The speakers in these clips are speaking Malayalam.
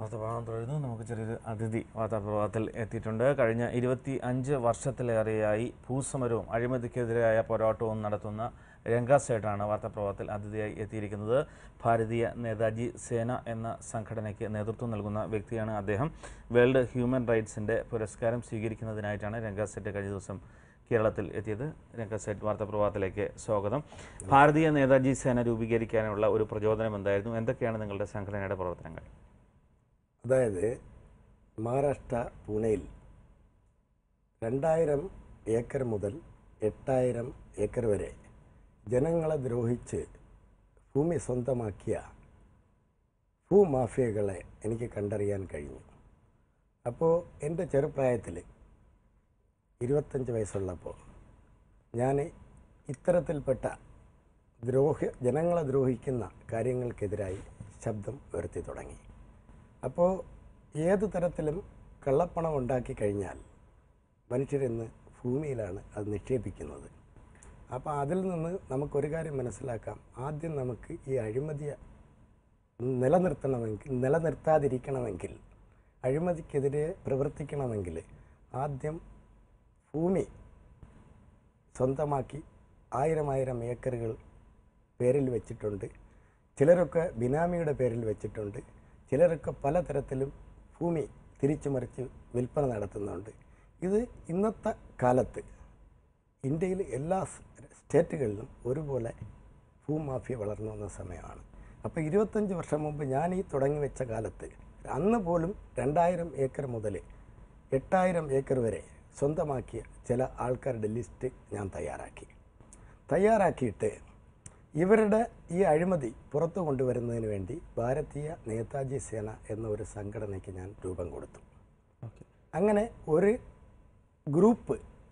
വാർത്താപ്രഭാതം തുടരുന്നു നമുക്ക് ചെറിയൊരു അതിഥി വാർത്താപ്രഭാതത്തിൽ എത്തിയിട്ടുണ്ട് കഴിഞ്ഞ ഇരുപത്തി അഞ്ച് വർഷത്തിലേറെയായി ഭൂസമരവും അഴിമതിക്കെതിരായ പോരാട്ടവും നടത്തുന്ന രംഗാസേട്ടാണ് വാർത്താപ്രഭാതത്തിൽ അതിഥിയായി എത്തിയിരിക്കുന്നത് ഭാരതീയ നേതാജി സേന എന്ന സംഘടനയ്ക്ക് നേതൃത്വം നൽകുന്ന വ്യക്തിയാണ് അദ്ദേഹം വേൾഡ് ഹ്യൂമൻ റൈറ്റ്സിൻ്റെ പുരസ്കാരം സ്വീകരിക്കുന്നതിനായിട്ടാണ് രംഗാസെറ്റ് കഴിഞ്ഞ ദിവസം കേരളത്തിൽ എത്തിയത് രംഗസെറ്റ് വാർത്താപ്രഭാതത്തിലേക്ക് സ്വാഗതം ഭാരതീയ നേതാജി സേന രൂപീകരിക്കാനുള്ള ഒരു പ്രചോദനം എന്തായിരുന്നു എന്തൊക്കെയാണ് നിങ്ങളുടെ സംഘടനയുടെ പ്രവർത്തനങ്ങൾ അതായത് മഹാരാഷ്ട്ര പൂനെയിൽ രണ്ടായിരം ഏക്കർ മുതൽ എട്ടായിരം ഏക്കർ വരെ ജനങ്ങളെ ദ്രോഹിച്ച് ഭൂമി സ്വന്തമാക്കിയ ഭൂമാഫിയകളെ എനിക്ക് കണ്ടറിയാൻ കഴിഞ്ഞു അപ്പോൾ എൻ്റെ ചെറുപ്രായത്തിൽ ഇരുപത്തഞ്ച് വയസ്സുള്ളപ്പോൾ ഞാൻ ഇത്തരത്തിൽപ്പെട്ട ദ്രോഹ ജനങ്ങളെ ദ്രോഹിക്കുന്ന കാര്യങ്ങൾക്കെതിരായി ശബ്ദം ഉയർത്തി തുടങ്ങി അപ്പോൾ ഏത് തരത്തിലും കള്ളപ്പണം ഉണ്ടാക്കി കഴിഞ്ഞാൽ മനുഷ്യരിന്ന് ഭൂമിയിലാണ് അത് നിക്ഷേപിക്കുന്നത് അപ്പോൾ അതിൽ നിന്ന് നമുക്കൊരു കാര്യം മനസ്സിലാക്കാം ആദ്യം നമുക്ക് ഈ അഴിമതിയെ നിലനിർത്തണമെങ്കിൽ നിലനിർത്താതിരിക്കണമെങ്കിൽ അഴിമതിക്കെതിരെ പ്രവർത്തിക്കണമെങ്കിൽ ആദ്യം ഭൂമി സ്വന്തമാക്കി ആയിരം ആയിരം ഏക്കറുകൾ പേരിൽ വെച്ചിട്ടുണ്ട് ചിലരൊക്കെ ബിനാമിയുടെ പേരിൽ വെച്ചിട്ടുണ്ട് ചിലരൊക്കെ പലതരത്തിലും ഭൂമി തിരിച്ചു മറിച്ച് വിൽപ്പന നടത്തുന്നുണ്ട് ഇത് ഇന്നത്തെ കാലത്ത് ഇന്ത്യയിൽ എല്ലാ സ് സ്റ്റേറ്റുകളിലും ഒരുപോലെ ഭൂമാഫിയ വളർന്നു വന്ന സമയമാണ് അപ്പോൾ ഇരുപത്തഞ്ച് വർഷം മുമ്പ് ഞാൻ ഈ തുടങ്ങി വെച്ച കാലത്ത് അന്ന് പോലും രണ്ടായിരം ഏക്കർ മുതൽ എട്ടായിരം ഏക്കർ വരെ സ്വന്തമാക്കിയ ചില ആൾക്കാരുടെ ലിസ്റ്റ് ഞാൻ തയ്യാറാക്കി തയ്യാറാക്കിയിട്ട് ഇവരുടെ ഈ അഴിമതി പുറത്തു കൊണ്ടുവരുന്നതിന് വേണ്ടി ഭാരതീയ നേതാജി സേന എന്ന ഒരു സംഘടനയ്ക്ക് ഞാൻ രൂപം കൊടുത്തു അങ്ങനെ ഒരു ഗ്രൂപ്പ്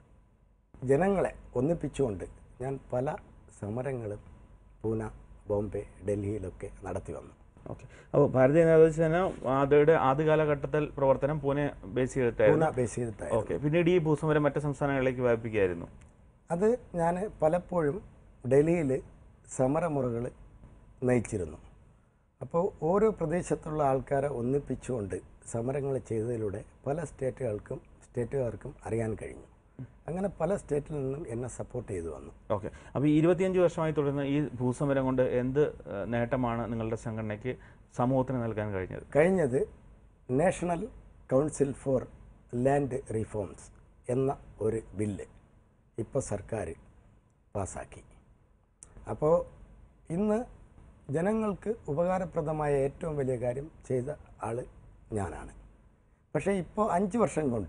ജനങ്ങളെ ഒന്നിപ്പിച്ചുകൊണ്ട് ഞാൻ പല സമരങ്ങളും പൂന ബോംബെ ഡൽഹിയിലൊക്കെ നടത്തി വന്നു ഓക്കെ അപ്പോൾ ഭാരതീയ നേതാജി സേന അതിയുടെ ആദ്യ കാലഘട്ടത്തിൽ പ്രവർത്തനം പൂനെ ബേസ് ചെയ്തിട്ടായിരുന്നു പൂന ബേസ് ചെയ്തിട്ടായി ഓക്കെ പിന്നീട് ഈ ഭൂസമരം മറ്റ് സംസ്ഥാനങ്ങളിലേക്ക് വ്യാപിപ്പിക്കുകയായിരുന്നു അത് ഞാൻ പലപ്പോഴും ഡൽഹിയിൽ സമരമുറകൾ നയിച്ചിരുന്നു അപ്പോൾ ഓരോ പ്രദേശത്തുള്ള ആൾക്കാരെ ഒന്നിപ്പിച്ചുകൊണ്ട് സമരങ്ങൾ ചെയ്തതിലൂടെ പല സ്റ്റേറ്റുകൾക്കും സ്റ്റേറ്റുകാർക്കും അറിയാൻ കഴിഞ്ഞു അങ്ങനെ പല സ്റ്റേറ്റിൽ നിന്നും എന്നെ സപ്പോർട്ട് ചെയ്തു വന്നു ഓക്കെ അപ്പോൾ ഈ ഇരുപത്തിയഞ്ച് വർഷമായി തുടരുന്ന ഈ ഭൂസമരം കൊണ്ട് എന്ത് ഏഹ്, നേട്ടമാണ് നിങ്ങളുടെ സംഘടനയ്ക്ക് സമൂഹത്തിന് നൽകാൻ കഴിഞ്ഞത് കഴിഞ്ഞത് national council for land reforms എന്ന ഒരു ബില്ല് ഇപ്പോൾ സർക്കാർ പാസ്സാക്കി അപ്പോൾ ഇന്ന് ജനങ്ങൾക്ക് ഉപകാരപ്രദമായ ഏറ്റവും വലിയ കാര്യം ചെയ്ത ആൾ ഞാനാണ് പക്ഷേ ഇപ്പോൾ അഞ്ച് വർഷം കൊണ്ട്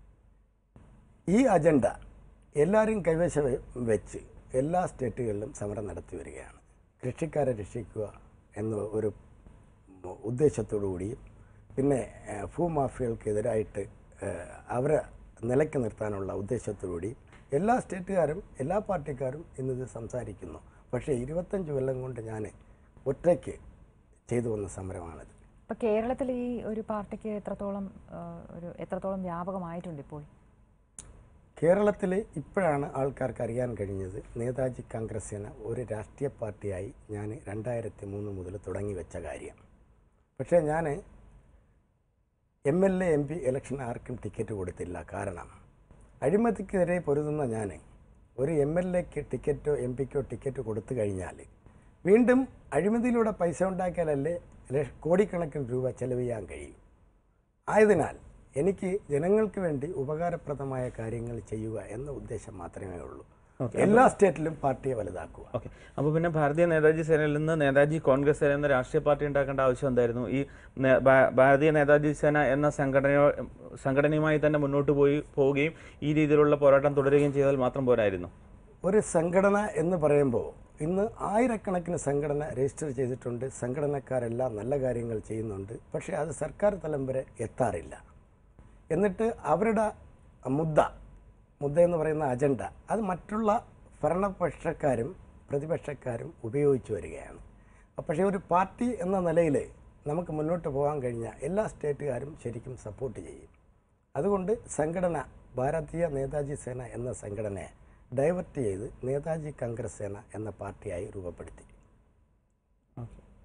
ഈ അജണ്ട എല്ലാവരും കൈവശം വെ- വെച്ച് എല്ലാ സ്റ്റേറ്റുകളിലും സമരം നടത്തി വരികയാണ് കൃഷിക്കാരെ രക്ഷിക്കുക എന്ന ഒരു ഉം ഉദ്ദേശത്തോടു കൂടിയും പിന്നെ ഏഹ്, ഭൂമാഫിയകൾക്കെതിരായിട്ട് ഏഹ്, അവരെ നിലയ്ക്ക് നിർത്താനുള്ള ഉദ്ദേശത്തോടുകൂടിയും എല്ലാ സ്റ്റേറ്റുകാരും എല്ലാ പാർട്ടിക്കാരും ഇന്നിത് സംസാരിക്കുന്നു പക്ഷേ ഇരുപത്തഞ്ച് കൊല്ലം കൊണ്ട് ഞാൻ ഒറ്റയ്ക്ക് ചെയ്തു വന്ന സമരമാണിത് ഇപ്പൊ കേരളത്തിൽ ഈ ഒരു പാർട്ടിക്ക് എത്രത്തോളം ആ, ഒരു എത്രത്തോളം വ്യാപകമായിട്ടുണ്ട് ഇപ്പോൾ കേരളത്തിൽ ഇപ്പോഴാണ് ആൾക്കാർക്ക് അറിയാൻ കഴിഞ്ഞത് നേതാജി കോൺഗ്രസ് സേന ഒരു രാഷ്ട്രീയ പാർട്ടിയായി ഞാൻ രണ്ടായിരത്തി മൂന്ന് മുതൽ തുടങ്ങി വെച്ച കാര്യം പക്ഷേ ഞാൻ M L A M P election ആർക്കും ടിക്കറ്റ് കൊടുത്തില്ല കാരണം അഴിമതിക്കെതിരെ പൊരുതുന്ന ഞാൻ ഒരു എം എൽ എക്ക് ടിക്കറ്റോ എം പിക്കോ ടിക്കറ്റ് കൊടുത്തു കഴിഞ്ഞാൽ വീണ്ടും അഴിമതിയിലൂടെ പൈസ ഉണ്ടാക്കിയാലല്ലേ ലക്ഷ- കോടിക്കണക്കിന് രൂപ ചെലവ് ചെയ്യാൻ കഴിയും ആയതിനാൽ എനിക്ക് ജനങ്ങൾക്ക് വേണ്ടി ഉപകാരപ്രദമായ കാര്യങ്ങൾ ചെയ്യുക എന്ന ഉദ്ദേശം മാത്രമേ ഉള്ളൂ എല്ലാ സ്റ്റേറ്റിലും പാർട്ടിയെ വലുതാക്കുക ഓക്കെ അപ്പോൾ പിന്നെ ഭാരതീയ നേതാജി സേനയിൽ നിന്ന് നേതാജി കോൺഗ്രസ് സേന എന്ന രാഷ്ട്രീയ പാർട്ടി ഉണ്ടാക്കേണ്ട ആവശ്യം എന്തായിരുന്നു ഈ നേ- ഭാ- ഭാരതീയ നേതാജി സേന എന്ന സംഘടനയോ സംഘടനയുമായി തന്നെ മുന്നോട്ട് പോയി പോവുകയും ഈ രീതിയിലുള്ള പോരാട്ടം തുടരുകയും ചെയ്താൽ മാത്രം പോരായിരുന്നു ഒരു സംഘടന എന്ന് പറയുമ്പോൾ ഇന്ന് ആയിരക്കണക്കിന് സംഘടന രജിസ്റ്റർ ചെയ്തിട്ടുണ്ട് സംഘടനക്കാരെല്ലാം നല്ല കാര്യങ്ങൾ ചെയ്യുന്നുണ്ട് പക്ഷേ അത് സർക്കാർ തലം വരെ എത്താറില്ല എന്നിട്ട് അവരുടെ മുദ്ദ മുദ്ദ എന്ന് പറയുന്ന അജണ്ട അത് മറ്റുള്ള ഭരണപക്ഷക്കാരും പ്രതിപക്ഷക്കാരും ഉപയോഗിച്ചു വരികയാണ് പക്ഷേ ഒരു പാർട്ടി എന്ന നിലയിൽ നമുക്ക് മുന്നോട്ട് പോകാൻ കഴിഞ്ഞാൽ എല്ലാ സ്റ്റേറ്റുകാരും ശരിക്കും സപ്പോർട്ട് ചെയ്യും അതുകൊണ്ട് സംഘടന ഭാരതീയ നേതാജി സേന എന്ന സംഘടനയെ ഡൈവേർട്ട് ചെയ്ത് നേതാജി കോൺഗ്രസ് സേന എന്ന പാർട്ടിയായി രൂപപ്പെടുത്തി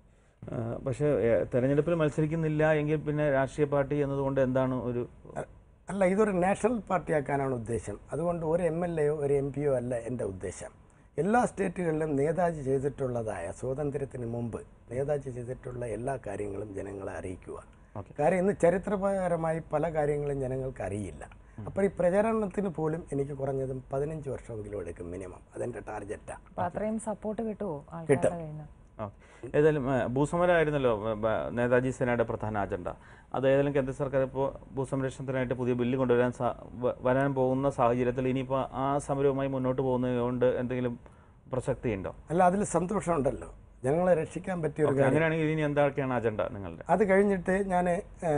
ആ, പക്ഷേ ഏ, തെരഞ്ഞെടുപ്പിൽ മത്സരിക്കുന്നില്ല എങ്കിൽ പിന്നെ രാഷ്ട്രീയ പാർട്ടി എന്നതുകൊണ്ട് എന്താണ് ഒരു അ- അല്ല ഇതൊരു നാഷണൽ പാർട്ടിയാക്കാനാണ് ഉദ്ദേശം അതുകൊണ്ട് ഒരു എം എൽ എയോ ഒരു എം പിയോ അല്ല എൻ്റെ ഉദ്ദേശം എല്ലാ സ്റ്റേറ്റുകളിലും നേതാജി ചെയ്തിട്ടുള്ളതായ സ്വാതന്ത്ര്യത്തിന് മുമ്പ് നേതാജി ചെയ്തിട്ടുള്ള എല്ലാ കാര്യങ്ങളും ജനങ്ങളെ അറിയിക്കുക ഓക്കെ. കാര്യം ഇന്ന് ചരിത്രപരമായി പല കാര്യങ്ങളും ജനങ്ങൾക്ക് അറിയില്ല അപ്പോൾ ഈ പ്രചാരണത്തിന് പോലും എനിക്ക് കുറഞ്ഞതും പതിനഞ്ച് വർഷമെങ്കിലും എടുക്കും മിനിമം അതെൻ്റെ ടാർഗറ്റാണ് അപ്പൊ അത്രയും സപ്പോർട്ട് കിട്ടുമോ ആൾക്കാരുടെ കയ്യിൽ നിന്ന് ആ. ഏതായാലും ഏ, ഭൂസമരമായിരുന്നല്ലോ ഏ, ബ- നേതാജി സേനയുടെ പ്രധാന അജണ്ട അത് ഏതായാലും കേന്ദ്ര സർക്കാർ ഇപ്പോൾ ഭൂസംരക്ഷണത്തിനായിട്ട് പുതിയ ബില്ല് കൊണ്ടുവരാൻ സാ വ- വരാൻ പോകുന്ന സാഹചര്യത്തിൽ ഇനിയിപ്പോൾ ആ സമരവുമായി മുന്നോട്ട് പോകുന്നത് കൊണ്ട് എന്തെങ്കിലും പ്രസക്തിയുണ്ടോ അല്ല അതിൽ സന്തോഷമുണ്ടല്ലോ ജനങ്ങളെ രക്ഷിക്കാൻ പറ്റിയ ഒരു ഓക്കെ, അങ്ങനെയാണെങ്കിൽ ഇനി എന്തൊക്കെയാണ് അജണ്ട നിങ്ങളുടെ അത് കഴിഞ്ഞിട്ട് ഞാൻ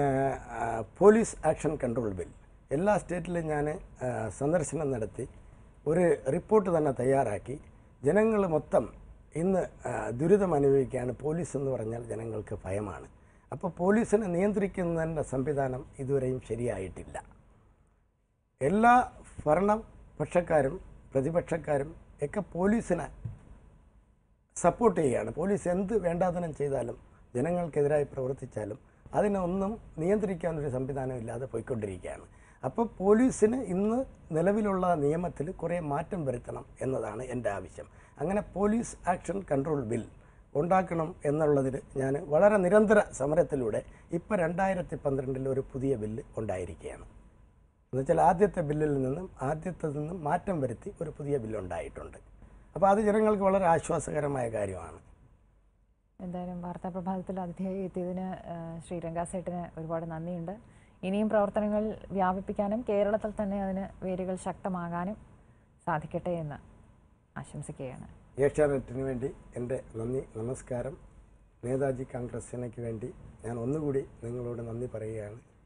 പോലീസ് ആക്ഷൻ കൺട്രോൾ ബിൽ എല്ലാ സ്റ്റേറ്റിലും ഞാൻ സന്ദർശനം നടത്തി ഒരു റിപ്പോർട്ട് തന്നെ തയ്യാറാക്കി ജനങ്ങൾ മൊത്തം ഇന്ന് ആ, ദുരിതം അനുഭവിക്കുകയാണ് പോലീസ് എന്ന് പറഞ്ഞാൽ ജനങ്ങൾക്ക് ഭയമാണ് അപ്പോൾ പോലീസിനെ നിയന്ത്രിക്കുന്നതിൻ്റെ സംവിധാനം ഇതുവരെയും ശരിയായിട്ടില്ല എല്ലാ ഭരണപക്ഷക്കാരും പ്രതിപക്ഷക്കാരും ഒക്കെ പോലീസിനെ സപ്പോർട്ട് ചെയ്യുകയാണ് പോലീസ് എന്ത് വേണ്ടാതനം ചെയ്താലും ജനങ്ങൾക്കെതിരായി പ്രവർത്തിച്ചാലും അതിനൊന്നും നിയന്ത്രിക്കാനൊരു സംവിധാനം ഇല്ലാതെ പോയിക്കൊണ്ടിരിക്കുകയാണ് അപ്പോൾ പോലീസിന് ഇന്ന് നിലവിലുള്ള നിയമത്തിൽ കുറേ മാറ്റം വരുത്തണം എന്നതാണ് എൻ്റെ ആവശ്യം അങ്ങനെ പോലീസ് ആക്ഷൻ കൺട്രോൾ ബിൽ ഉണ്ടാക്കണം എന്നുള്ളതിൽ ഞാൻ വളരെ നിരന്തര സമരത്തിലൂടെ ഇപ്പോൾ രണ്ടായിരത്തി പന്ത്രണ്ടിൽ ഒരു പുതിയ ബില്ല് ഉണ്ടായിരിക്കുകയാണ് എന്നുവെച്ചാൽ ആദ്യത്തെ ബില്ലിൽ നിന്നും ആദ്യത്തിൽ നിന്നും മാറ്റം വരുത്തി ഒരു പുതിയ ബില്ലുണ്ടായിട്ടുണ്ട് അപ്പോൾ അത് ജനങ്ങൾക്ക് വളരെ ആശ്വാസകരമായ കാര്യമാണ് എന്തായാലും വാർത്താ പ്രഭാതത്തിൽ അതിഥിയായി എത്തിയതിന് ആ, ശ്രീ രംഗാസേട്ടിന് ഒരുപാട് നന്ദിയുണ്ട് ഇനിയും പ്രവർത്തനങ്ങൾ വ്യാപിപ്പിക്കാനും കേരളത്തിൽ തന്നെ അതിന് വേരുകൾ ശക്തമാകാനും സാധിക്കട്ടെ എന്ന് ആശംസിക്കുകയാണ് ഏഷ്യാനെറ്റിന് വേണ്ടി എൻ്റെ നന്ദി നമസ്കാരം നേതാജി കോൺഗ്രസ് സേനയ്ക്ക് വേണ്ടി ഞാൻ ഒന്നുകൂടി നിങ്ങളോട് നന്ദി പറയുകയാണ്